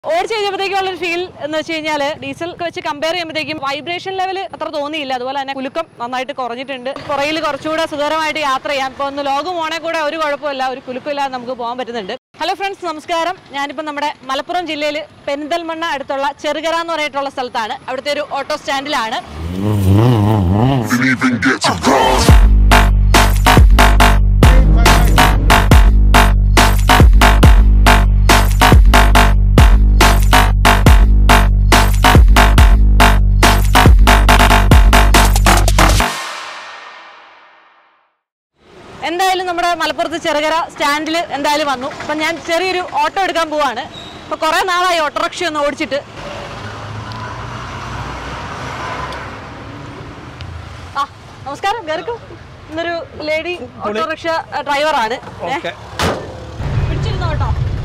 ഓടിച്ച് കഴിഞ്ഞപ്പോഴത്തേക്കുള്ള ഒരു ഫീൽ എന്ന് വെച്ച് കഴിഞ്ഞാൽ ഡീസൽ ഒക്കെ വെച്ച് കമ്പയർ ചെയ്യുമ്പോഴത്തേക്കും വൈബ്രേഷൻ ലെവൽ അത്ര തോന്നിയില്ല അതുപോലെ തന്നെ കുലുക്കം നന്നായിട്ട് കുറഞ്ഞിട്ടുണ്ട് പുറയിൽ കുറച്ചുകൂടെ സുഖകരമായിട്ട് യാത്ര ചെയ്യാം ഇപ്പോൾ ഒന്ന് ലോകം പോണേ കൂടെ ഒരു കുഴപ്പമില്ല ഒരു കുലുക്കമില്ലാതെ നമുക്ക് പോകാൻ പറ്റുന്നുണ്ട് ഹലോ ഫ്രണ്ട്സ് നമസ്കാരം ഞാനിപ്പോൾ നമ്മുടെ മലപ്പുറം ജില്ലയിൽ പെരിന്തൽമണ്ണ അടുത്തുള്ള ചെറുകര എന്ന് പറഞ്ഞിട്ടുള്ള സ്ഥലത്താണ് അവിടുത്തെ ഒരു ഓട്ടോ സ്റ്റാൻഡിലാണ് Didn't even get to cross. എന്തായാലും നമ്മുടെ മലപ്പുറത്ത് ചെറുകര സ്റ്റാൻഡിൽ എന്തായാലും വന്നു അപ്പം ഞാൻ ചെറിയൊരു ഓട്ടോ എടുക്കാൻ പോവാണ് അപ്പോൾ കുറേ നാളായി ഓട്ടോറിക്ഷ ഒന്ന് ഓടിച്ചിട്ട് ആ നമസ്കാരം ഗർക്കും ഇന്നൊരു ലേഡി ഓട്ടോറിക്ഷ ഡ്രൈവറാണ് ഓക്കെ പിടിച്ചിരുന്നോ കേട്ടോ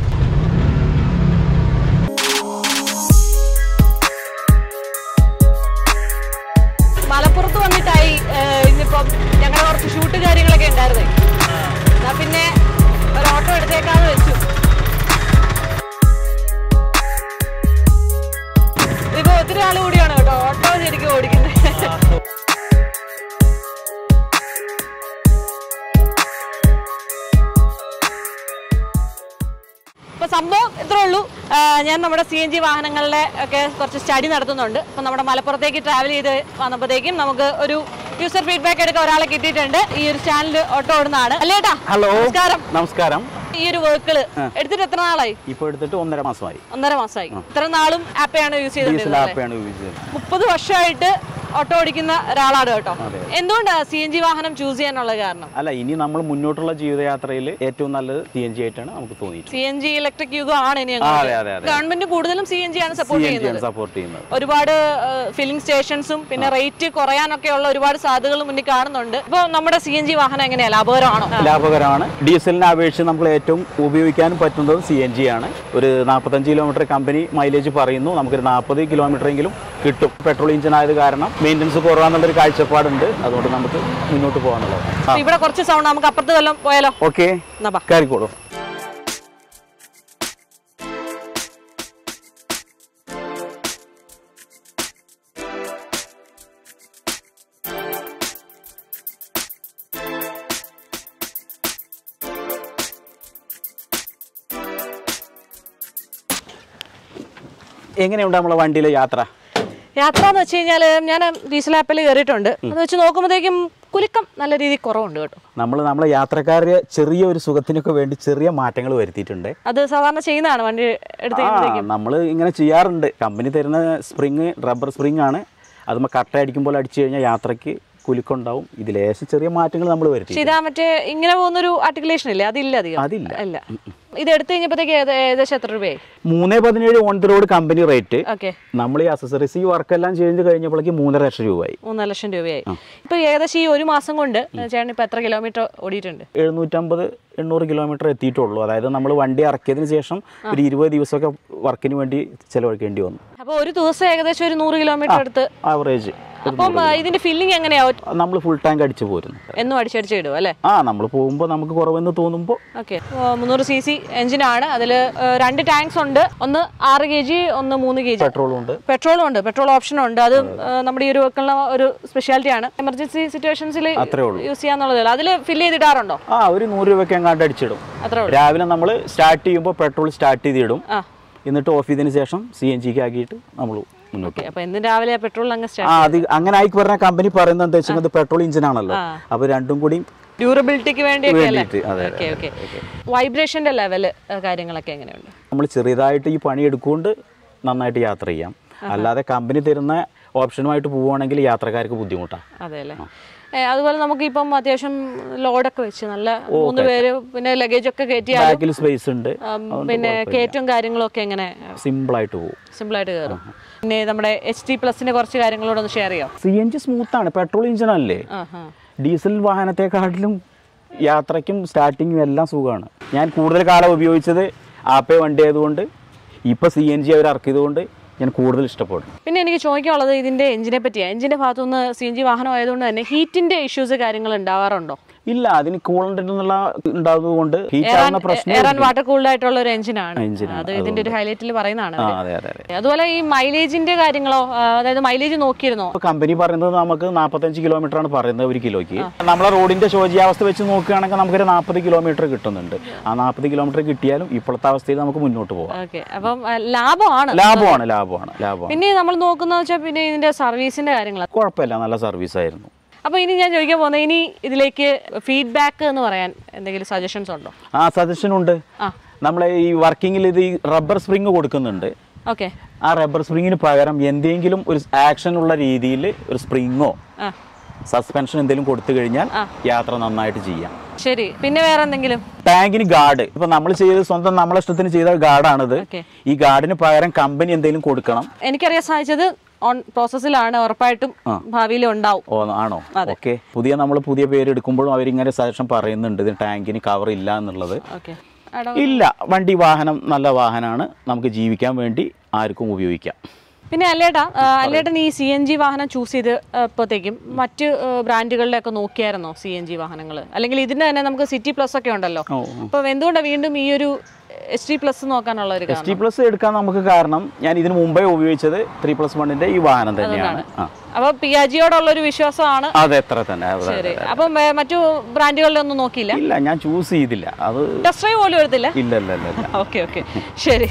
മലപ്പുറത്ത് വന്നിട്ടായി ഏഹ്, ഇന്നിപ്പം ഞങ്ങളുടെ കുറച്ച് ഷൂട്ട് കാര്യങ്ങളൊക്കെ ഉണ്ടായിരുന്നേ എന്നാ പിന്നെ ഒരു ഓട്ടോ എടുത്തേക്കാന്ന് വെച്ചു ഇപ്പൊ ഒത്തിരി ആൾ കൂടിയാണ് കേട്ടോ ഓട്ടോ ശരിക്കും ഓടിക്കുന്നത് ഇപ്പൊ സംഭവം ഇത്രേ ഉള്ളൂ ആ, ഞാൻ നമ്മുടെ സി എൻ ജി വാഹനങ്ങളുടെ ഒക്കെ കുറച്ച് സ്റ്റഡി നടത്തുന്നുണ്ട് അപ്പൊ നമ്മുടെ മലപ്പുറത്തേക്ക് ട്രാവൽ ചെയ്ത് വന്നപ്പോഴത്തേക്കും നമുക്ക് ഒരു യൂസർ ഫീഡ്ബാക്ക് എടുക്കാൻ ഒരാളെ കിട്ടിയിട്ടുണ്ട് ഈ ഒരു സ്റ്റാൻഡിൽ ഓട്ടോ ഓടുന്നതാണ് അല്ലേട്ടാ ഹലോ നമസ്കാരം നമസ്കാരം ഈ ഒരു വെഹിക്കിള് എടുത്തിട്ട് എത്ര നാളായി ഇപ്പോൾ എടുത്തിട്ട് ഒന്നര മാസമായി ഒന്നര മാസമായി ഇത്ര നാളും ആപ്പയാണ് യൂസ് ഡീസൽ ചെയ്തിട്ടുള്ളത് ആപ്പാണ് ഉപയോഗിച്ചത് മുപ്പത് വർഷമായിട്ട് ഓട്ടോ ഓടിക്കുന്ന ഒരാളാണ് കേട്ടോ അതെ. എന്തുകൊണ്ടാണ് സി എൻ ജി വാഹനം ചൂസ് ചെയ്യാനുള്ള കാരണം അല്ല ഇനി നമ്മൾ മുന്നോട്ടുള്ള ജീവിതയാത്രയിൽ ഏറ്റവും നല്ലത് സി എൻ ജി ആയിട്ടാണ് നമുക്ക് തോന്നിയിട്ട് സി എൻ ജി ഇലക്ട്രിക് യുഗം ആണ് ഇനി ആ, അതെ അതെ അതെ ഗവൺമെന്റ് കൂടുതലും സി എൻ ജി ആണ് സി സപ്പോർട്ട് എൻ ജി ആണ് ചെയ്യുന്നത് സപ്പോർട്ട് ചെയ്യുന്നത് ഒരുപാട് ഫില്ലിംഗ് സ്റ്റേഷൻസും പിന്നെ റേറ്റ് കുറയാനൊക്കെ ഉള്ള ഒരുപാട് സാധ്യതകൾ മുന്നിൽ കാണുന്നുണ്ട് ഇപ്പൊ നമ്മുടെ സി എൻ ജി വാഹനം എങ്ങനെയാ ലാഭകരമാണോ ലാഭകരമാണ് ഡീസലിനെ അപേക്ഷിച്ച് നമ്മൾ ഏറ്റവും ഉപയോഗിക്കാനും പറ്റുന്നത് സി എൻ ജി ആണ് ഒരു നാൽപ്പത്തഞ്ച് കിലോമീറ്റർ കമ്പനി മൈലേജ് പറയുന്നു നമുക്കൊരു നാൽപ്പത് കിലോമീറ്റർ എങ്കിലും കിട്ടും പെട്രോൾ എഞ്ചിൻ ആയത് കാരണം മെയിൻ്റനൻസ് കുറവാന്നുള്ളൊരു കാഴ്ചപ്പാടുണ്ട് അതുകൊണ്ട് നമുക്ക് മുന്നോട്ട് പോകാനുള്ളത് അപ്പൊ ഇവിടെ കുറച്ച് സൗണ്ട് നമുക്ക് അപ്പുറത്ത് വല്ലതും പോയാലോ ഓക്കെ എന്നാ ബാ. കയറിക്കോളൂ എങ്ങനെയുണ്ട് നമ്മളെ വണ്ടിയിലെ യാത്ര യാത്ര എന്ന് വെച്ച് കഴിഞ്ഞാൽ ഞാൻ ഡീസൽ ആപ്പിൽ കയറിയിട്ടുണ്ട് എന്ന് വെച്ച് നോക്കുമ്പോഴത്തേക്കും കുലുക്കം നല്ല രീതിയിൽ കുറവുണ്ട് കേട്ടോ നമ്മൾ നമ്മളെ യാത്രക്കാരെ ചെറിയ ഒരു സുഖത്തിനൊക്കെ വേണ്ടി ചെറിയ മാറ്റങ്ങൾ വരുത്തിയിട്ടുണ്ട് അത് സാധാരണ ചെയ്യുന്നതാണ് വണ്ടി എടുത്ത് ആ കഴിയുമ്പോഴത്തേക്കും നമ്മൾ ഇങ്ങനെ ചെയ്യാറുണ്ട് കമ്പനി തരുന്ന സ്പ്രിങ് റബ്ബർ സ്പ്രിങ് ആണ് അതുമ്പോൾ കട്ട അടിക്കുമ്പോൾ അടിച്ചു കഴിഞ്ഞാൽ യാത്രയ്ക്ക് കുലുക്കുണ്ടാവും ഇതിലേശം ചെറിയ മാറ്റങ്ങൾ നമ്മൾ വരുത്തി പക്ഷെ ഇതാ മറ്റേ ഇങ്ങനെ പോകുന്നൊരു ആർട്ടിക്കുലേഷൻ ഇല്ലേ അതില്ല അധികം അതില്ല. ഇല്ല ഇത് എടുത്തു കഴിഞ്ഞപ്പോഴത്തേക്ക് ഏത- ഏകദേശം എത്ര രൂപയായി മൂന്ന് പതിനേഴ് on the road company rate okay നമ്മൾ ഈ അസസറീസ് ഈ വർക്കെല്ലാം ചെയ്ത് കഴിഞ്ഞപ്പോഴേക്ക് മൂന്നര ലക്ഷം രൂപയായി മൂന്നര ലക്ഷം രൂപയായി ഇപ്പൊ ഏകദേശം ഈ ഒരു മാസം കൊണ്ട് ചേട്ടൻ ഇപ്പൊ എത്ര കിലോമീറ്റർ ഓടിയിട്ടുണ്ട് എഴുന്നൂറ്റമ്പത് എണ്ണൂറ് കിലോമീറ്റർ എത്തിയിട്ടുള്ളൂ അതായത് നമ്മൾ വണ്ടി ഇറക്കിയതിന് ശേഷം ഒരു ഇരുപത് ദിവസമൊക്കെ വർക്കിന് വേണ്ടി ചിലവഴിക്കേണ്ടി വന്നു അപ്പൊ ഒരു ദിവസം ഏകദേശം ഒരു നൂറ് കിലോമീറ്റർ അടുത്ത് ആവറേജ് അപ്പം ആ, ഇതിന്റെ ഫില്ലിംഗ് എങ്ങനെയാ നമ്മൾ ഫുൾ ടാങ്ക് അടിച്ചു പോരുന്നു എന്നും അടിച്ചടിച്ച് ഇടും അല്ലേ ആ നമ്മൾ പോകുമ്പോൾ നമുക്ക് കുറവെന്ന് തോന്നുമ്പോൾ ഓക്കെ മുന്നൂറ് സി സി എഞ്ചിനാണ് അതിൽ രണ്ട് ടാങ്ക്സ് ഉണ്ട് ഒന്ന് ആറ് കെ ജി ഒന്ന് മൂന്ന് കെ ജി പെട്രോളും ഉണ്ട് പെട്രോളും ഉണ്ട് പെട്രോൾ ഓപ്ഷനും ഉണ്ട് അത് ആ, നമ്മുടെ ഈ ഒരു വെക്കുന്ന ഒരു സ്പെഷ്യാലിറ്റി ആണ് എമർജൻസി സിറ്റുവേഷൻസിൽ അത്രേ ഉള്ളൂ യൂസ് ചെയ്യാന്നുള്ളതല്ല അതിൽ ഫില്ല് ചെയ്തിടാറുണ്ടോ ആ ഒരു നൂറ് രൂപയ്ക്ക് എങ്ങാണ്ട് അടിച്ചിടും അത്രേ ഉള്ളൂ രാവിലെ നമ്മൾ സ്റ്റാർട്ട് ചെയ്യുമ്പോൾ പെട്രോൾ സ്റ്റാർട്ട് ചെയ്തിടും ആ എന്നിട്ട് ഓഫ് ചെയ്തതിന് ശേഷം സി എൻ ജിക്ക് ആക്കിയിട്ട് നമ്മൾ മുന്നോട്ട് ഓക്കെ അപ്പൊ ഇന്ന് രാവിലെ പെട്രോൾ അങ്ങ് ആ സ്റ്റാർട്ട് അത് അങ്ങനെ ആയിക്ക് പറഞ്ഞ കമ്പനി പറയുന്നത് എന്താ വെച്ചാൽ പെട്രോൾ എഞ്ചിൻ ആണല്ലോ അപ്പോൾ രണ്ടും കൂടി ഡ്യൂറബിലിറ്റിക്ക് വേണ്ടിയൊക്കെ അല്ലേ വേണ്ടിയിട്ട് അതെ ഓക്കെ ഓക്കെ വൈബ്രേഷന്റെ ലെവല് കാര്യങ്ങളൊക്കെ എങ്ങനെയുണ്ട് നമ്മൾ ചെറിയതായിട്ട് ഈ പണി എടുക്കുകൊണ്ട് നന്നായിട്ട് യാത്ര ചെയ്യാം അല്ലാതെ കമ്പനി തരുന്ന ഓപ്ഷനുമായിട്ട് പോവുകയാണെങ്കിൽ യാത്രക്കാർക്ക് ബുദ്ധിമുട്ടാണ് അതെ അല്ലേ ഏ, അതുപോലെ നമുക്ക് ഇപ്പം അത്യാവശ്യം ലോഡൊക്കെ വെച്ച് നല്ല മൂന്ന് പേര് പിന്നെ ലഗേജ് ഒക്കെ കയറ്റിയാലും ബാക്കിൽ സ്പേസ് ഉണ്ട് ഉം, പിന്നെ കയറ്റവും കാര്യങ്ങളും ഒക്കെ എങ്ങനെ സിമ്പിളായിട്ട് പോകും സിമ്പിളായിട്ട് കയറും പിന്നെ നമ്മുടെ എച്ച് ടി പ്ലസിന്റെ കുറച്ച് കാര്യങ്ങളോട് ഒന്ന് ഷെയർ ചെയ്യാം സി എൻ ജി സ്മൂത്താണ് പെട്രോൾ എഞ്ചിൻ അല്ലേ ആ ആ ഡീസൽ വാഹനത്തെക്കാട്ടിലും യാത്രയ്ക്കും സ്റ്റാർട്ടിങ്ങും എല്ലാം സുഖമാണ് ഞാൻ കൂടുതൽ കാലം ഉപയോഗിച്ചത് ആപ്പേ വണ്ടി ആയതുകൊണ്ട് ഇപ്പോൾ സി എൻ ജി അവർ ഇറക്കിയതുകൊണ്ട് ഞാൻ കൂടുതൽ ഇഷ്ടപ്പെടും പിന്നെ എനിക്ക് ചോദിക്കാനുള്ളത് ഇതിന്റെ എഞ്ചിനെ പറ്റിയാണ് എഞ്ചിന്റെ ഭാഗത്തുനിന്ന് സി എൻ ജി വാഹനം ആയതുകൊണ്ട് തന്നെ ഹീറ്റിന്റെ ഇഷ്യൂസ് കാര്യങ്ങൾ ഉണ്ടാവാറുണ്ടോ ഇല്ല അതിന് കൂളന്റ് എന്നുള്ള ഉണ്ടാകുന്നത് കൊണ്ട് ഹീറ്റ് എയർ ആവുന്ന പ്രശ്നം എയർ ആൻഡ് വാട്ടർ കൂൾഡ് ആയിട്ടുള്ള ഒരു എഞ്ചിനാണ് Engine ആണ്, അത് ഇതിന്റെ ഒരു ഹൈലൈറ്റിൽ പറയുന്നതാണ് ആ അവര്. അതെ അതെ അതെ അതുപോലെ ഈ മൈലേജിന്റെ കാര്യങ്ങളോ ആ, അതായത് മൈലേജ് നോക്കിയിരുന്നോ ഇപ്പൊ കമ്പനി പറയുന്നത് നമുക്ക് നാൽപ്പത്തഞ്ച് കിലോമീറ്റർ ആണ് പറയുന്നത് ഒരു കിലോയ്ക്ക് നമ്മളെ റോഡിന്റെ ശോചിയാവസ്ഥ വെച്ച് നോക്കുകയാണെങ്കിൽ നമുക്കൊരു നാൽപ്പത് കിലോമീറ്റർ കിട്ടുന്നുണ്ട് ആ നാൽപ്പത് കിലോമീറ്റർ കിട്ടിയാലും ഇപ്പോഴത്തെ അവസ്ഥയിൽ നമുക്ക് മുന്നോട്ട് പോകാം ഓക്കെ അപ്പം ആ, ലാഭമാണ് ലാഭമാണ് ലാഭമാണ് ലാഭമാണ് പിന്നെ നമ്മൾ നോക്കുന്ന വെച്ചാൽ പിന്നെ ഇതിന്റെ സർവീസിന്റെ കാര്യങ്ങൾ കുഴപ്പമില്ല നല്ല സർവീസ് ആയിരുന്നു അപ്പൊ ഇനി ഞാൻ ചോദിക്കാൻ പോകുന്നത് ഇനി ഇതിലേക്ക് ഫീഡ്ബാക്ക് എന്ന് പറയാൻ എന്തെങ്കിലും സജഷൻസ് ഉണ്ടോ ആ സജഷൻ ഉണ്ട് ആ. നമ്മളെ ഈ വർക്കിങ്ങിൽ ഇത് ഈ റബ്ബർ സ്പ്രിങ് കൊടുക്കുന്നുണ്ട് ഓക്കെ ആ റബ്ബർ സ്പ്രിങ്ങിന് പകരം എന്തെങ്കിലും ഒരു ആക്ഷൻ ഉള്ള രീതിയിൽ ഒരു സ്പ്രിങ്ങോ ആ സസ്പെൻഷൻ എന്തെങ്കിലും കൊടുത്തു കഴിഞ്ഞാൽ യാത്ര നന്നായിട്ട് ചെയ്യാം ശരി പിന്നെ വേറെ എന്തെങ്കിലും ടാങ്കിന് ഗാർഡ് ഇപ്പൊ നമ്മൾ ചെയ്ത് സ്വന്തം നമ്മളെ ഇഷ്ടത്തിന് ചെയ്ത ഗാർഡാണിത് ഓക്കെ ഈ ഗാർഡിന് പകരം കമ്പനി എന്തെങ്കിലും കൊടുക്കണം എനിക്കറിയാൻ സാധിച്ചത് ഓൺ പ്രോസസ്സിലാണ് ഉറപ്പായിട്ടും ഭാവിയിൽ ഉണ്ടാവും ഓ ആണോ ഓക്കെ പുതിയ നമ്മൾ പുതിയ പേര് എടുക്കുമ്പോഴും അവരിങ്ങനെ സജഷൻ പറയുന്നുണ്ട് ഇത് ടാങ്കിന് കവർ ഇല്ല എന്നുള്ളത് ഓക്കെ ഇല്ല വണ്ടി വാഹനം നല്ല വാഹനമാണ് നമുക്ക് ജീവിക്കാൻ വേണ്ടി ആർക്കും ഉപയോഗിക്കാം പിന്നെ അല്ലേട്ടാ ആ, അല്ലേട്ടൻ ഈ സി എൻ ജി വാഹനം ചൂസ് ചെയ്ത് അപ്പോഴത്തേക്കും മറ്റ് ബ്രാൻഡുകളിലെ ഒക്കെ നോക്കിയായിരുന്നോ സി എൻ ജി വാഹനങ്ങൾ അല്ലെങ്കിൽ ഇതിന്റെ തന്നെ നമുക്ക് സിറ്റി പ്ലസ് ഒക്കെ ഉണ്ടല്ലോ ഓ അപ്പൊ എന്തുകൊണ്ടാണ് വീണ്ടും ഈ ഒരു എച്ച് ഡി പ്ലസ് നോക്കാനുള്ള ഒരു എസ് കാരണം ടി പ്ലസ് എടുക്കാൻ നമുക്ക് കാരണം ഞാൻ ഇതിന് മുമ്പേ ഉപയോഗിച്ചത് ത്രീ പ്ലസ് വണ്ണിന്റെ ഈ വാഹനം തന്നെയാണ് ആ അപ്പൊ പിയാജിയോടുള്ള ഒരു വിശ്വാസമാണ് അതെ എത്ര തന്നെ അതെ, ശരി അതെ. അപ്പം ഏ, മറ്റു ബ്രാൻഡുകളിലൊന്നും നോക്കിയില്ല ഇല്ല ഞാൻ ചൂസ് ചെയ്തില്ല അത് ടെസ്റ്റ് ഡ്രൈവ് പോലും എടുത്തില്ല ഇല്ല ഇല്ല ഇല്ല ഇല്ല ഓക്കെ ഓക്കെ ശരി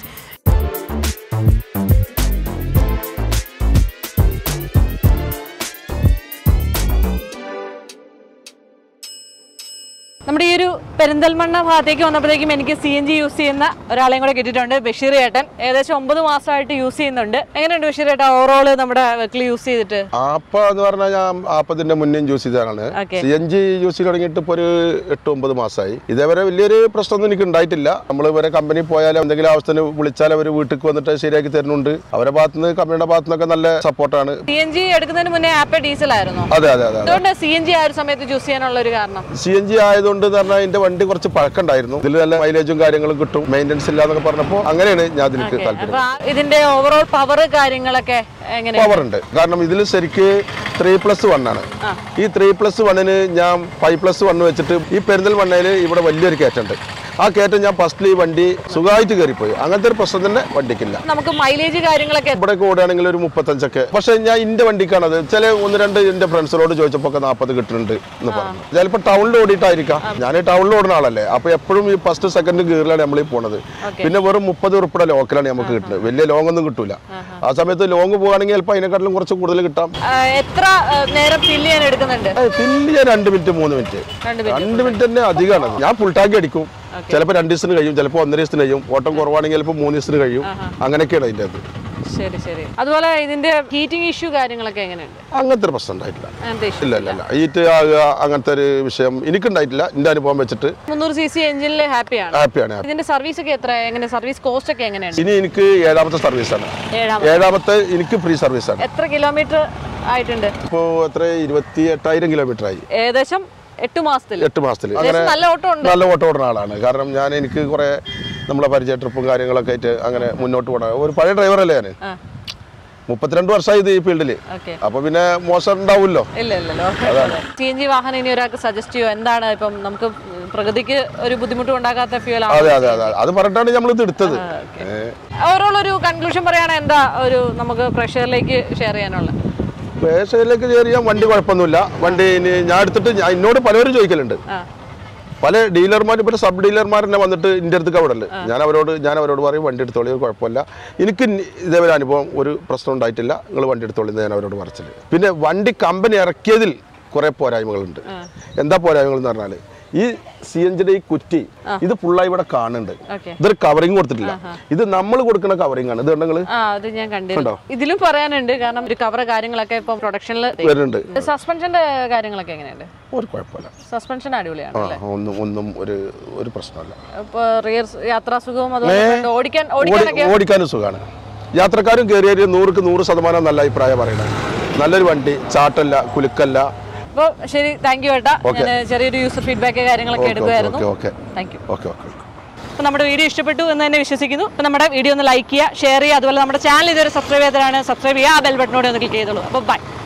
നമ്മുടെ ഈ ഒരു പെരിന്തൽമണ്ണ ഭാഗത്തേക്ക് വന്നപ്പോഴത്തേക്കും എനിക്ക് സി എൻ ജി യൂസ് ചെയ്യുന്ന ഒരാളെയും കൂടെ കിട്ടിയിട്ടുണ്ട് ബഷീർ ചേട്ടൻ ഏകദേശം ഒമ്പത് മാസമായിട്ട് യൂസ് ചെയ്യുന്നുണ്ട് എങ്ങനെയുണ്ട് ബഷീർ ചേട്ടാ ഓവറോൾ നമ്മുടെ വെക്കിൽ യൂസ് ചെയ്തിട്ട് ആപ്പ എന്ന് പറഞ്ഞാൽ ഞാൻ ആപ്പത്തിന്റെ മുന്നേ യൂസ് ചെയ്തതാണ് Okay. C N G use ചെയ്ത് തുടങ്ങിയിട്ട് ഇപ്പോൾ ഒരു എട്ട് ഒമ്പത് മാസമായി ഇതേവരെ വലിയൊരു പ്രശ്നമൊന്നും എനിക്ക് ഉണ്ടായിട്ടില്ല നമ്മൾ ഇവരെ കമ്പനി പോയാലും എന്തെങ്കിലും ആവശ്യത്തിന് വിളിച്ചാൽ അവർ വീട്ടിൽ വന്നിട്ട് ശരിയാക്കി തരുന്നുണ്ട് അവരുടെ ഭാഗത്തുനിന്ന് കമ്പനിയുടെ ഭാഗത്തുനിന്നൊക്കെ നല്ല സപ്പോർട്ടാണ് സി എൻ ജി എടുക്കുന്നതിന് മുന്നേ ആപ്പ് ഡീസൽ ആയിരുന്നു അതെ അതെ അതെ അതുകൊണ്ട് സി എൻ ജി ആ ഒരു സമയത്ത് ചൂസ് ചെയ്യാനുള്ള ഒരു കാരണം സി എൻ ജി ആയതുകൊണ്ട് എന്ന് പറഞ്ഞാൽ എന്റെ വണ്ടി കുറച്ച് പഴക്കമുണ്ടായിരുന്നു ഇതിൽ നല്ല മൈലേജും കാര്യങ്ങളും കിട്ടും മെയിൻ്റെനൻസ് ഇല്ല എന്നൊക്കെ പറഞ്ഞപ്പോൾ അങ്ങനെയാണ് ഞാൻ അതിലേക്ക് താല്പര്യം അപ്പൊ ആ- ഇതിന്റെ ഓവറോൾ പവർ കാര്യങ്ങളൊക്കെ എങ്ങനെ പവർ ഉണ്ട് കാരണം ഇതിൽ ശരിക്ക് ത്രീ പ്ലസ് വൺ ആണ് ഈ ത്രീ പ്ലസ് വണ്ണിന് ഞാൻ ഫൈവ് പ്ലസ് വൺ വെച്ചിട്ട് ഈ പെരിന്തൽമണ്ണയിൽ ഇവിടെ വലിയൊരു കയറ്റുണ്ട് ആ കയറ്റം ഞാൻ ഫസ്റ്റിൽ ഈ വണ്ടി സുഖമായിട്ട് കയറിപ്പോയി അങ്ങനത്തെ ഒരു പ്രശ്നം തന്നെ വണ്ടിക്കില്ല നമുക്ക് മൈലേജ് കാര്യങ്ങളൊക്കെ ഇവിടെ ഓടുകയാണെങ്കിൽ ഒരു മുപ്പത്തഞ്ചൊക്കെ പക്ഷെ ഞാൻ ഇന്റെ വണ്ടിക്കാണത് ചില ഒന്ന് രണ്ട് എന്റെ ഫ്രണ്ട്സിനോട് ചോദിച്ചപ്പോൾ ഒക്കെ നാൽപ്പത് കിട്ടുന്നുണ്ട് എന്ന് പറഞ്ഞു ചിലപ്പോൾ ടൗണിൽ ഓടിയിട്ടായിരിക്കാം ഞാൻ ടൗണിൽ ഓടുന്ന ആളല്ലേ അപ്പൊ എപ്പോഴും ഈ ഫസ്റ്റ് സെക്കൻഡ് ഗിയറിലാണ് നമ്മൾ ഈ പോണത് പിന്നെ വെറും മുപ്പത് ഉറുപ്പിടെ ലോക്കലാണ് നമുക്ക് കിട്ടുന്നത് വലിയ ലോങ് ഒന്നും കിട്ടൂല ആ സമയത്ത് ലോങ് പോകുകയാണെങ്കിൽ ചിലപ്പോൾ അതിനെക്കാട്ടിലും കുറച്ച് കൂടുതൽ കിട്ടാം ആ, എത്ര ആ, നേരം ഫില്ല് ചെയ്യാൻ എടുക്കുന്നുണ്ട് പിന്നെ ഞാൻ രണ്ട് മിനിറ്റ് മൂന്ന് മിനിറ്റ് രണ്ട് രണ്ട് മിനിറ്റ് തന്നെ അധികമാണ് ഞാൻ ഫുൾ ടാങ്ക് അടിക്കും ചിലപ്പോൾ രണ്ട് ദിവസത്തിന് കഴിയും ചിലപ്പോൾ ഒന്നര ദിവസത്തിന് കഴിയും ഓട്ടം കുറവാണെങ്കിൽ ചിലപ്പോൾ മൂന്ന് ദിവസത്തിന് കഴിയും അങ്ങനെയൊക്കെയാണ് അതിൻ്റെ അത് ശരി ശരി അതുപോലെ ഇതിന്റെ ഹീറ്റിംഗ് ഇഷ്യൂ കാര്യങ്ങളൊക്കെ എങ്ങനെയുണ്ട് അങ്ങനത്തെ ഒരു പ്രശ്നം ഉണ്ടായിട്ടില്ല അങ്ങനത്തെ ഇഷ്യൂ ഇല്ല ഇല്ല ഇല്ല ഈറ്റ് ആകുക അങ്ങനത്തെ ഒരു വിഷയം എനിക്കുണ്ടായിട്ടില്ല എൻ്റെ അനുഭവം വെച്ചിട്ട് മുന്നൂറ് സി സി എഞ്ചിനിൽ ഹാപ്പിയാണ് ഹാപ്പിയാണ് ഇതിന്റെ സർവീസ് ഒക്കെ എത്ര എങ്ങനെ സർവീസ് കോസ്റ്റ് ഒക്കെ എങ്ങനെയുണ്ട് ഇനി എനിക്ക് ഏഴാമത്തെ സർവീസാണ് ഏഴാം ഏഴാമത്തെ എനിക്ക് ഫ്രീ സർവീസാണ് എത്ര കിലോമീറ്റർ ആയിട്ടുണ്ട് ഇപ്പോൾ എത്ര ഇരുപത്തി എട്ടായിരം കിലോമീറ്റർ ആയി ഏകദേശം എട്ട് മാസത്തിൽ എട്ട് മാസത്തിൽ ഏകദേശം നല്ല ഓട്ടം ഉണ്ട് നല്ല ഓട്ടം ഓടുന്ന ആളാണ് കാരണം ഞാൻ എനിക്ക് കുറെ നമ്മളെ പരിചയ ട്രിപ്പും കാര്യങ്ങളൊക്കെ ആയിട്ട് അങ്ങനെ മുന്നോട്ട് പോകണം ഒരു പഴയ ഡ്രൈവറല്ലേ ഞാൻ ആ മുപ്പത്തിരണ്ട് വർഷമായി ഇത് ഈ ഫീൽഡിൽ ഓക്കെ അപ്പൊ പിന്നെ മോശം ഉണ്ടാവില്ലോ ഇല്ല ഇല്ലല്ലോ സി എൻ ജി വാഹനം ഇനി ഒരാൾക്ക് സജസ്റ്റ് ചെയ്യോ എന്താണ് ഇപ്പം നമുക്ക് പ്രകൃതിക്ക് ഒരു ബുദ്ധിമുട്ടും ഉണ്ടാക്കാത്ത ഫ്യൂൽ ആണ് അതെ അതെ അതെ അത് പറഞ്ഞിട്ടാണ് നമ്മൾ ഇത് എടുത്തത് ഏ. ഓവറോൾ ഒരു കൺക്ലൂഷൻ പറയുകയാണെങ്കിൽ എന്താ ഒരു നമുക്ക് പ്രഷറിലേക്ക് ഷെയർ ചെയ്യാനുള്ള പേശയിലേക്ക് കയറിയാൽ വണ്ടി കുഴപ്പമൊന്നുമില്ല വണ്ടി ഇനി ഞാൻ എടുത്തിട്ട് ഞാൻ എന്നോട് പലരും ചോദിക്കലുണ്ട് ആ പല ഡീലർമാർ ഇപ്പോൾ സബ് ഡീലർമാർ തന്നെ വന്നിട്ട് എൻ്റെ അടുത്ത് അവിടെ ഉണ്ട് ഞാൻ അവരോട് ഞാൻ അവരോട് പറയും വണ്ടി എടുത്തോളി ഒരു കുഴപ്പമില്ല എനിക്ക് ഇനി ഇതേപോലെ അനുഭവം ഒരു പ്രശ്നം ഉണ്ടായിട്ടില്ല നിങ്ങൾ വണ്ടി എടുത്തോളി എന്ന് ഞാൻ അവരോട് പറച്ചില്ല പിന്നെ വണ്ടി കമ്പനി ഇറക്കിയതിൽ കുറേ പോരായ്മകളുണ്ട് എന്താ പോരായ്മകൾ എന്ന് പറഞ്ഞാൽ ഈ സി എൻജിന്റെ ഈ കുറ്റി ഇത് ഫുള്ളായി ഇവിടെ കാണുന്നുണ്ട് ഓക്കെ ഇതൊരു കവറിങ് കൊടുത്തിട്ടില്ല ഇത് നമ്മൾ കൊടുക്കുന്ന കവറിങ് ആണ് ഇത് നിങ്ങൾ ആ അത് ഞാൻ കണ്ടിരുന്നു ഇതിലും പറയാനുണ്ട് കാരണം ഒരു കവർ കാര്യങ്ങളൊക്കെ ഇപ്പൊ പ്രൊഡക്ഷനിൽ വരുന്നുണ്ട് സസ്പെൻഷന്റെ കാര്യങ്ങളൊക്കെ എങ്ങനെയുണ്ട് ഒരു കുഴപ്പമില്ല സസ്പെൻഷൻ അടിപൊളിയാണ് ആ ഒന്നും ഒന്നും ഒരു ഒരു പ്രശ്നമല്ല ഇപ്പൊ റിയർ യാത്രാ സുഖവും അതുപോലെ തന്നെ ഓടിക്കാൻ ഓടി- ഓടിക്കാനൊക്കെ ഓടിക്കാനും സുഖമാണ് യാത്രക്കാരും കയറിയ നൂറുക്ക് നൂറ് ശതമാനം നല്ല അഭിപ്രായം പറയുന്നത് നല്ലൊരു വണ്ടി ചാട്ടല്ല കുലുക്കല്ല അപ്പൊ ശരി താങ്ക് യു ഏട്ടാ ഞാൻ ചെറിയൊരു യൂസർ ഫീഡ്ബാക്ക് കാര്യങ്ങളൊക്കെ ഓക്കെ എടുക്കുമായിരുന്നു okay okay thank you okay okay അപ്പോൾ നമ്മുടെ വീഡിയോ ഇഷ്ടപ്പെട്ടു എന്ന് തന്നെ വിശ്വസിക്കുന്നു അപ്പോൾ നമ്മുടെ വീഡിയോ ഒന്ന് ലൈക്ക് ചെയ്യുക ഷെയർ ചെയ്യുക അതുപോലെ നമ്മുടെ ചാനൽ ഇതുവരെ സബ്സ്ക്രൈബ് ചെയ്തതാണ് സബ്സ്ക്രൈബ് ചെയ്യുക ആ ബെൽ ബട്ടനോട് ഒന്ന് ക്ലിക്ക് ചെയ്തോളൂ അപ്പോൾ ബൈ